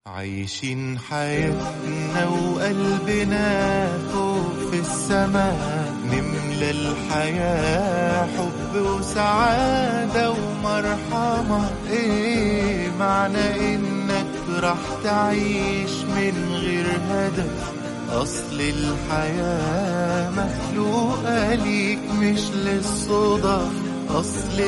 عايشين حياتنا وقلبنا فوق في السماء نملى الحياة حب وسعادة ومرحمة ايه معنى انك راح تعيش من غير هدف اصل الحياة مخلوقة ليك مش للصدف اصل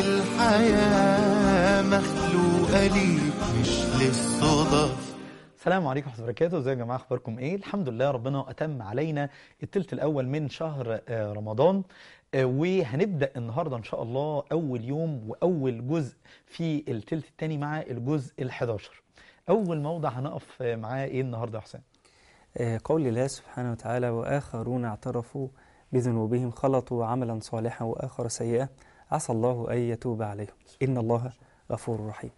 الحياة مخلوقة ليك مش للصدف السلام عليكم ورحمة الله وبركاته ازيكم يا جماعة اخباركم ايه الحمد لله ربنا اتم علينا التلت الاول من شهر آه، رمضان آه، وهنبدأ النهاردة ان شاء الله اول يوم واول جزء في التلت التاني مع الجزء ال11 اول موضع هنقف آه، معاه ايه النهاردة يا حسين آه، قول الله سبحانه وتعالى وآخرون اعترفوا بذنوبهم خلطوا عملا صالحا وآخر سيئا عسى الله أن يتوب عليهم إن الله غفور رحيم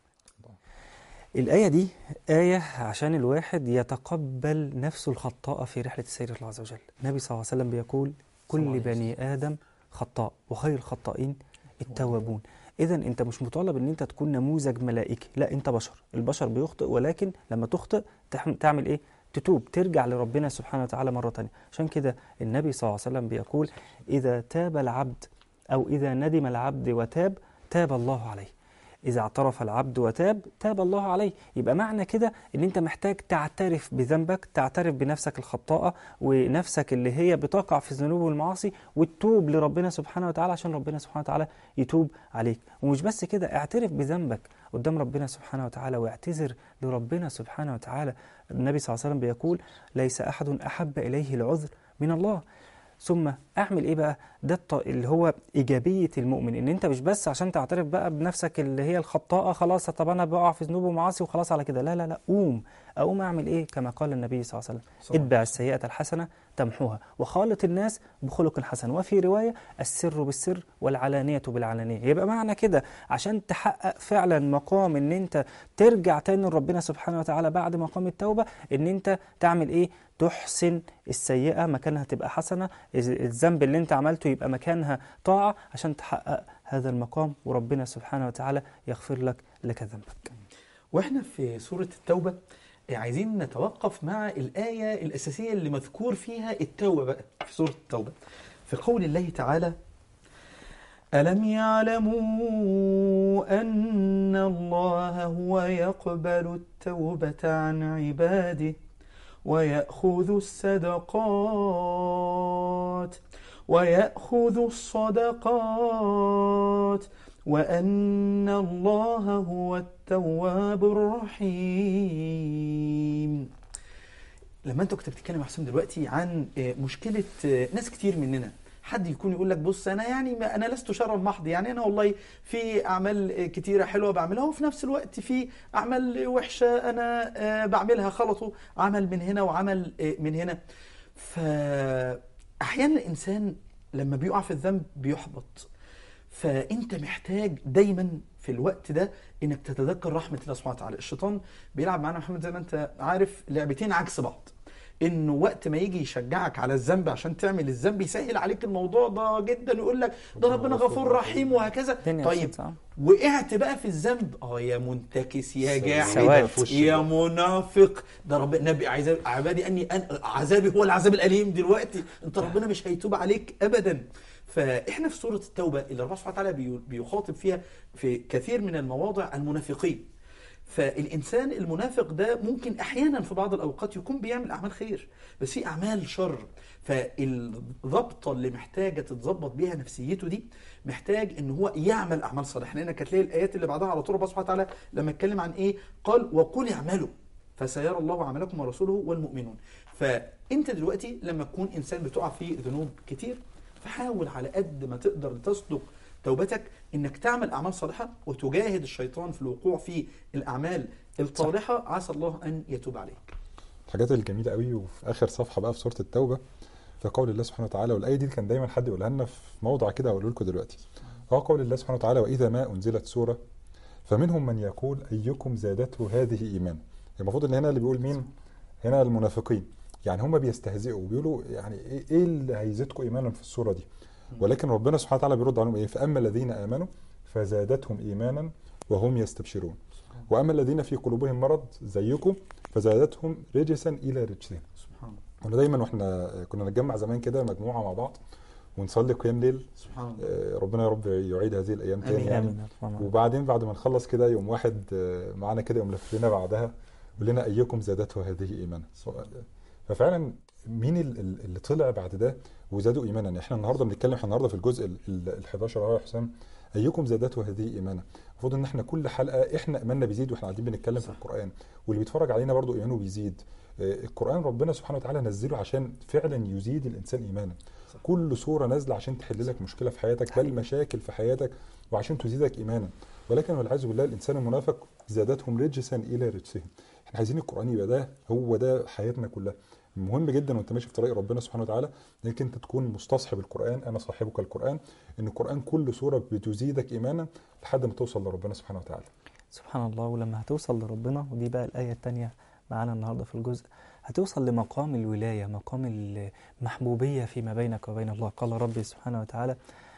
الآية دي آية عشان الواحد يتقبل نفسه الخطاء في رحلة السير إلى الله عز وجل النبي صلى الله عليه وسلم بيقول كل بني آدم خطاء وخير الخطائين التوابون إذا أنت مش مطالب أن أنت تكون نموذج ملائكي لا أنت بشر البشر بيخطئ ولكن لما تخطئ تحم- تعمل إيه؟ تتوب ترجع لربنا سبحانه وتعالى مرة تانية عشان كده النبي صلى الله عليه وسلم بيقول إذا تاب العبد أو إذا ندم العبد وتاب تاب الله عليه إذا اعترف العبد وتاب تاب الله عليه يبقى معنى كده إن أنت محتاج تعترف بذنبك تعترف بنفسك الخطاءة ونفسك اللي هي بتقع في الذنوب والمعاصي وتتوب لربنا سبحانه وتعالى عشان ربنا سبحانه وتعالى يتوب عليك ومش بس كده اعترف بذنبك قدام ربنا سبحانه وتعالى واعتذر لربنا سبحانه وتعالى النبي صلى الله عليه وسلم بيقول ليس أحد أحب إليه العذر من الله ثم اعمل ايه بقى ده الط- اللي هو ايجابيه المؤمن ان انت مش بس عشان تعترف بقى بنفسك اللي هي الخطاءه خلاص طب انا بقع في ذنوب ومعاصي وخلاص على كده لا لا لا قوم اقوم اعمل ايه كما قال النبي صلى الله عليه وسلم اتبع السيئه الحسنه تمحوها وخالط الناس بخلق حسن وفي روايه السر بالسر والعلانيه بالعلانيه يبقى معنى كده عشان تحقق فعلا مقام ان انت ترجع تاني لربنا سبحانه وتعالى بعد مقام التوبه ان انت تعمل ايه تحسن السيئة مكانها تبقى حسنة الز- الذنب اللي انت عملته يبقى مكانها طاعة عشان تحقق هذا المقام وربنا سبحانه وتعالى يغفر لك لك ذنبك واحنا في سورة التوبة آه، عايزين نتوقف مع الآية الأساسية اللي مذكور فيها التوبة بقى في سورة التوبة في قول الله تعالى ألم يعلموا أن الله هو يقبل التوبة عن عباده ويأخذ الصدقات ويأخذ الصدقات وأن الله هو التواب الرحيم لما انت كنت بتتكلم يا حسام دلوقتي عن آه، مشكله آه، ناس كتير مننا حد يكون يقول لك بص انا يعني ما انا لست شرا محض يعني انا والله في اعمال آه، كتيره حلوه بعملها وفي نفس الوقت في اعمال وحشه انا آه، بعملها خلطوا عمل من هنا وعمل آه، من هنا فاحيانا الانسان لما بيقع في الذنب بيحبط فانت محتاج دايما في الوقت ده انك تتذكر رحمه الله سبحانه وتعالى الشيطان بيلعب معانا يا محمد زي ما انت عارف لعبتين عكس بعض انه وقت ما يجي يشجعك على الذنب عشان تعمل الذنب يسهل عليك الموضوع ده جدا ويقول لك ده ربنا غفور رحيم وهكذا الدنيا طيب بسيطة، آه. وقعت بقى في الذنب اه يا منتكس يا جاحد سواد. يا منافق ده رب النبي عايز عبادي اني أن عذابي هو العذاب الاليم دلوقتي انت ربنا مش هيتوب عليك ابدا فاحنا في سوره التوبه اللي الله سبحانه وتعالى بي- بيخاطب فيها في كثير من المواضع المنافقين فالانسان المنافق ده ممكن احيانا في بعض الاوقات يكون بيعمل اعمال خير بس في اعمال شر فالضبطه اللي محتاجه تتظبط بيها نفسيته دي محتاج ان هو يعمل اعمال صالحه لانك هتلاقي الايات اللي بعدها على طول الله سبحانه وتعالى لما اتكلم عن ايه قال وقل اعملوا فسيرى الله عملكم ورسوله والمؤمنون فانت دلوقتي لما تكون انسان بتقع في ذنوب كتير فحاول على قد ما تقدر تصدق توبتك انك تعمل اعمال صالحه وتجاهد الشيطان في الوقوع في الاعمال الطالحه عسى الله ان يتوب عليك الحاجات الجميله قوي وفي اخر صفحه بقى في سوره التوبه في قول الله سبحانه وتعالى والايه دي كان دايما حد يقولها لنا في موضع كده هقوله لكم دلوقتي هو قول الله سبحانه وتعالى واذا ما انزلت سوره فمنهم من يقول ايكم زادته هذه ايمانا المفروض ان هنا اللي بيقول مين هنا المنافقين يعني هم بيستهزئوا وبيقولوا يعني ايه إيه اللي هيزيدكم ايمانا في السوره دي ولكن ربنا سبحانه وتعالى بيرد عليهم ايه فاما الذين امنوا فزادتهم ايمانا وهم يستبشرون واما الذين في قلوبهم مرض زيكم فزادتهم رجسا الى رجسهم سبحان الله كنا دايما واحنا كنا نتجمع زمان كده مجموعه مع بعض ونصلي قيام ليل سبحان الله آه، ربنا يا رب يعيد هذه الايام تاني آمين. يعني آمين اللهم آمين. وبعدين بعد ما نخلص كده يوم واحد آه، معانا كده يوم لف لنا بعدها يقول لنا ايكم زادته هذه ايمانا ففعلا مين ال- ال- اللي طلع بعد ده وزادوا ايمانا يعني احنا النهارده بنتكلم احنا النهارده في الجزء ال- ال ال 11 اهو يا حسام ايكم زادته هذه ايمانا المفروض ان احنا كل حلقه احنا ايماننا بيزيد واحنا قاعدين بنتكلم في صح. القران واللي بيتفرج علينا برضو ايمانه بيزيد آه، القران ربنا سبحانه وتعالى نزله عشان فعلا يزيد الانسان ايمانا صح. كل سوره نازله عشان تحل لك مشكله في حياتك بل حقيقي. مشاكل في حياتك وعشان تزيدك ايمانا ولكن والعياذ بالله الانسان المنافق زادتهم رجسا الى رجسهم احنا عايزين القران يبقى ده هو ده حياتنا كلها مهم جدا وانت ماشي في طريق ربنا سبحانه وتعالى انك انت تكون مستصحب القران انا صاحبك القران ان القران كل سوره بتزيدك ايمانا لحد ما توصل لربنا سبحانه وتعالى سبحان الله ولما هتوصل لربنا ودي بقى الآية التانية معانا النهاردة في الجزء هتوصل لمقام الولاية مقام المحبوبية فيما بينك وبين الله قال ربي سبحانه وتعالى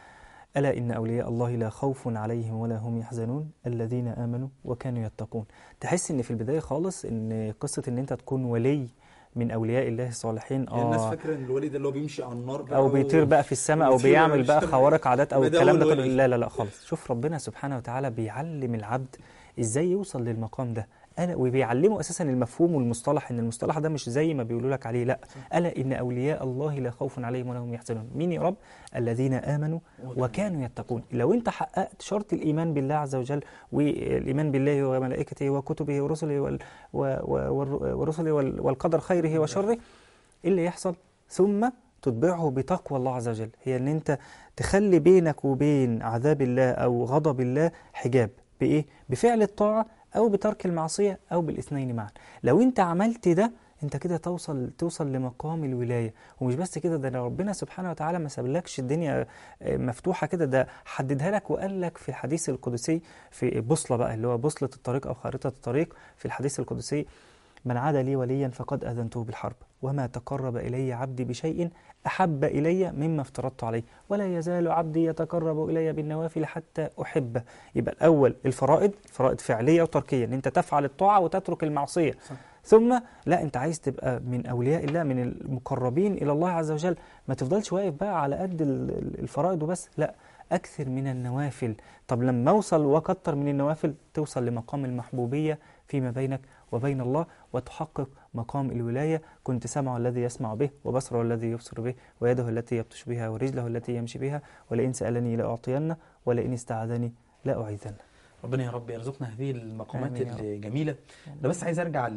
ألا إن أولياء الله لا خوف عليهم ولا هم يحزنون الذين آمنوا وكانوا يتقون تحس إن في البداية خالص إن قصة إن أنت تكون ولي من أولياء الله الصالحين يعني الناس آه فاكره ان الولي ده اللي هو بيمشي على النار بقى او و- بيطير بقى في السماء او وبيطير بيعمل بقى ويشتغل. خوارق عادات او يبقى ده الكلام هو ده كله الولي. لا لا لا خالص شوف ربنا سبحانه وتعالى بيعلم العبد ازاي يوصل للمقام ده انا وبيعلمه اساسا المفهوم والمصطلح ان المصطلح ده مش زي ما بيقولوا لك عليه لا الا ان اولياء الله لا خوف عليهم ولا هم يحزنون مين يا رب الذين امنوا وكانوا يتقون لو انت حققت شرط الايمان بالله عز وجل والايمان بالله وملائكته وكتبه ورسله وال و- و- والر- ورسله وال- والقدر خيره وشره ايه اللي يحصل ثم تتبعه بتقوى الله عز وجل هي ان انت تخلي بينك وبين عذاب الله او غضب الله حجاب بايه بفعل الطاعه او بترك المعصيه او بالاثنين معا لو انت عملت ده انت كده توصل توصل لمقام الولايه ومش بس كده ده ربنا سبحانه وتعالى ما سابلكش الدنيا آه، مفتوحه كده ده حددها لك وقال لك في الحديث القدسي في بوصله بقى اللي هو بوصله الطريق او خارطه الطريق في الحديث القدسي من عاد لي وليا فقد اذنته بالحرب وما تقرب الي عبدي بشيء احب الي مما افترضت عليه ولا يزال عبدي يتقرب الي بالنوافل حتى احبه يبقى الاول الفرائض فرائض فعليه وتركيه ان انت تفعل الطاعه وتترك المعصيه صح. ثم لا انت عايز تبقى من اولياء الله من المقربين الى الله عز وجل ما تفضلش واقف بقى على قد ال- ال- الفرائض وبس لا اكثر من النوافل طب لما اوصل واكتر من النوافل توصل لمقام المحبوبيه فيما بينك وبين الله وتحقق مقام الولايه كنت سمعه الذي يسمع به وبصره الذي يبصر به ويده التي يبطش بها ورجله التي يمشي بها ولئن سالني لاعطينه ولئن استعاذني لاعيذنه ربنا يا رب يرزقنا هذه المقامات آمين يا رب. الجميلة أنا بس عايز أرجع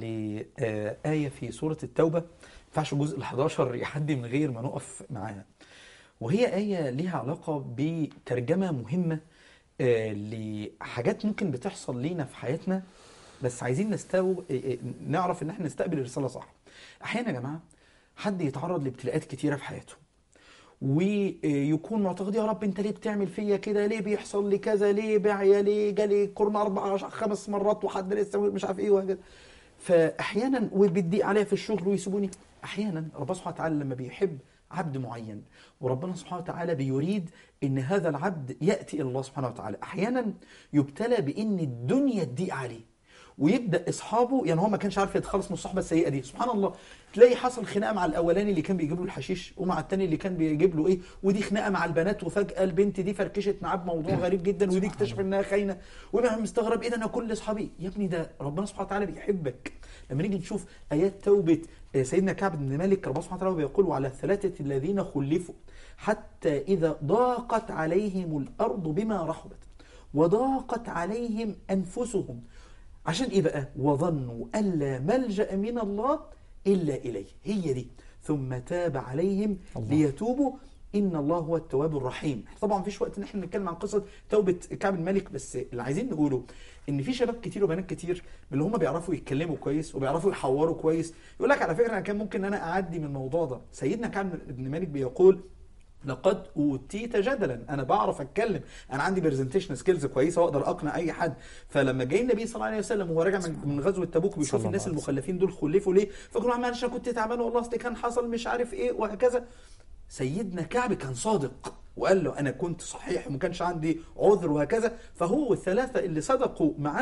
لآية في سورة التوبة ما ينفعش الجزء ال 11 يعدي من غير ما نقف معاها وهي آية ليها علاقة بترجمة مهمة آه، لحاجات ممكن بتحصل لينا في حياتنا بس عايزين نستو... آه، آه، نعرف إن احنا نستقبل الرسالة صح أحيانا يا جماعة حد يتعرض لابتلاءات كتيرة في حياته ويكون معتقد يا رب انت ليه بتعمل فيا كده ليه بيحصل لي كذا ليه بعيا ليه جالي كورونا اربع خمس مرات وحد لسه مش عارف ايه وهكذا فاحيانا وبتضيق عليا في الشغل ويسيبوني احيانا ربنا سبحانه وتعالى لما بيحب عبد معين وربنا سبحانه وتعالى بيريد ان هذا العبد ياتي الى الله سبحانه وتعالى احيانا يبتلى بان الدنيا تضيق عليه ويبدا اصحابه يعني هو ما كانش عارف يتخلص من الصحبه السيئه دي سبحان الله تلاقي حصل خناقه مع الاولاني اللي كان بيجيب له الحشيش ومع الثاني اللي كان بيجيب له ايه ودي خناقه مع البنات وفجاه البنت دي فركشت معاه بموضوع غريب جدا ودي اكتشف انها خاينه ويبقى مستغرب ايه ده انا كل اصحابي يا ابني ده ربنا سبحانه وتعالى بيحبك لما نيجي نشوف ايات توبه آه، سيدنا كعب بن مالك ربنا سبحانه وتعالى بيقول وعلى الثلاثه الذين خلفوا حتى اذا ضاقت عليهم الارض بما رحبت وضاقت عليهم انفسهم عشان ايه بقى وظنوا الا ملجا من الله الا اليه هي دي ثم تاب عليهم الله. ليتوبوا ان الله هو التواب الرحيم طبعا مفيش وقت ان احنا نتكلم عن قصه توبه كعب الملك بس اللي عايزين نقوله ان في شباب كتير وبنات كتير من اللي هم بيعرفوا يتكلموا كويس وبيعرفوا يحوروا كويس يقول لك على فكره انا كان ممكن ان انا اعدي من الموضوع ده سيدنا كعب بن مالك بيقول لقد اوتيت جدلا انا بعرف اتكلم انا عندي برزنتيشن سكيلز كويسه واقدر اقنع اي حد فلما جاي النبي صلى الله عليه وسلم وهو راجع من من غزوه تبوك صلى بيشوف الله الناس عليه المخلفين دول خلفوا ليه فقالوا له معلش انا كنت تعبان والله اصل كان حصل مش عارف ايه وهكذا سيدنا كعب كان صادق وقال له انا كنت صحيح وما كانش عندي عذر وهكذا فهو والثلاثه اللي صدقوا معاه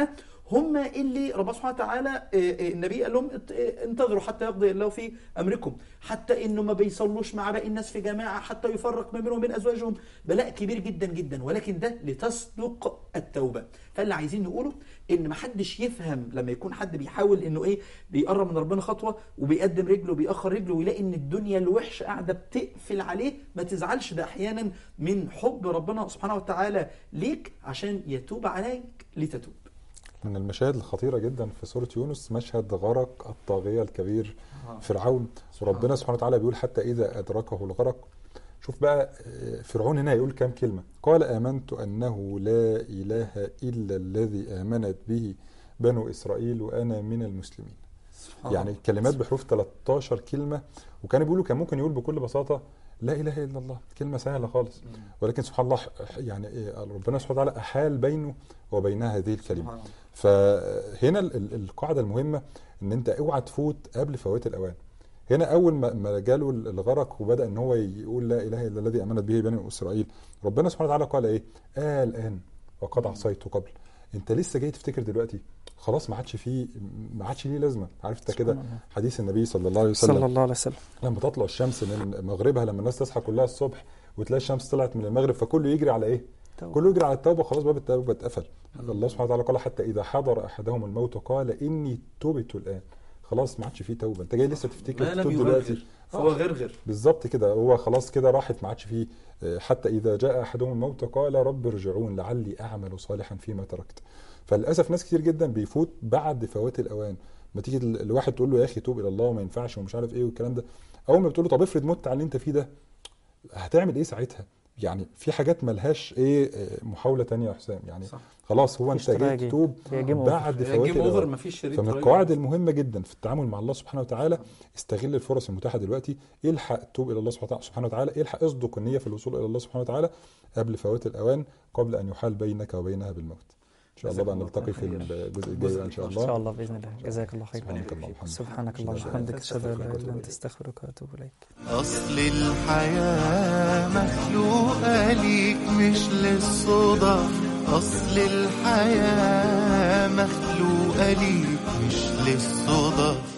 هم اللي ربنا سبحانه وتعالى آه، آه، النبي قال لهم ات- آه، انتظروا حتى يقضي الله في امركم حتى انه ما بيصلوش مع باقي الناس في جماعه حتى يفرق ما بينهم وبين ازواجهم بلاء كبير جدا جدا ولكن ده لتصدق التوبه فاللي عايزين نقوله ان ما حدش يفهم لما يكون حد بيحاول انه ايه بيقرب من ربنا خطوه وبيقدم رجله وبيأخر رجله ويلاقي ان الدنيا الوحشه قاعده بتقفل عليه ما تزعلش ده احيانا من حب ربنا سبحانه وتعالى ليك عشان يتوب عليك لتتوب من المشاهد الخطيرة جدا في سورة يونس مشهد غرق الطاغية الكبير فرعون وربنا سبحانه وتعالى بيقول حتى إذا أدركه الغرق شوف بقى آه، فرعون هنا يقول كام كلمة قال آمنت أنه لا إله إلا الذي آمنت به بنو إسرائيل وأنا من المسلمين يعني الكلمات بحروف 13 كلمة وكان بيقولوا كان ممكن يقول بكل بساطة لا إله إلا الله كلمة سهلة خالص ولكن سبحان الله يعني إيه، ربنا سبحانه وتعالى أحال بينه وبينها هذه الكلمة فهنا ال- ال- القاعده المهمه ان انت اوعى تفوت قبل فوات الاوان هنا اول ما ما جاله الغرق وبدا ان هو يقول لا اله الا الذي امنت به بني اسرائيل ربنا سبحانه وتعالى قال ايه آه الان وقد عصيت قبل انت لسه جاي تفتكر دلوقتي خلاص ما عادش فيه ما عادش ليه لازمه عارف انت كده سبحان الله. حديث النبي صلى الله عليه وسلم صلى الله عليه وسلم لما تطلع الشمس من مغربها لما الناس تصحى كلها الصبح وتلاقي الشمس طلعت من المغرب فكله يجري على ايه؟ توبة. كله يجري على التوبه خلاص باب التوبه اتقفل الله سبحانه وتعالى قال حتى اذا حضر احدهم الموت قال اني تبت الان خلاص ما عادش فيه توبه انت جاي لسه تفتكر ما لم تتوب يغرغر دلوقتي فهو غرغر بالظبط كده هو خلاص كده راحت ما عادش فيه آه، حتى اذا جاء احدهم الموت قال رب ارجعون لعلي اعمل صالحا فيما تركت فللاسف ناس كتير جدا بيفوت بعد فوات الاوان ما تيجي ال- الواحد تقول له يا اخي توب الى الله وما ينفعش ومش عارف ايه والكلام ده اول ما بتقول له طب افرض مت على اللي انت فيه ده هتعمل ايه ساعتها يعني في حاجات ملهاش ايه آه، محاوله تانية يا حسام يعني صح. خلاص هو مفيش انت جاي تراجع. تتوب هي جيم أوفر. بعد هي فوات جيم اوفر الاوان مفيش شريط فمن راجع. القواعد المهمه جدا في التعامل مع الله سبحانه وتعالى استغل الفرص المتاحه دلوقتي الحق توب الى الله سبحانه سبحانه وتعالى الحق اصدق النيه في الوصول الى الله سبحانه وتعالى قبل فوات الاوان قبل ان يحال بينك وبينها بالموت ان شاء الله بقى جزاك الله نلتقي في خير. الجزء الجاي بقى ان شاء ان الله شاء الله باذن الله جزاك الله خير سبحانك اللهم وبحمدك. سبحانك اللهم وبحمدك اشهد ان لا اله الا انت استغفرك واتوب اليك أصل الحياة مخلوقة ليك مش للصدف أصل الحياة مخلوقة ليك مش للصدف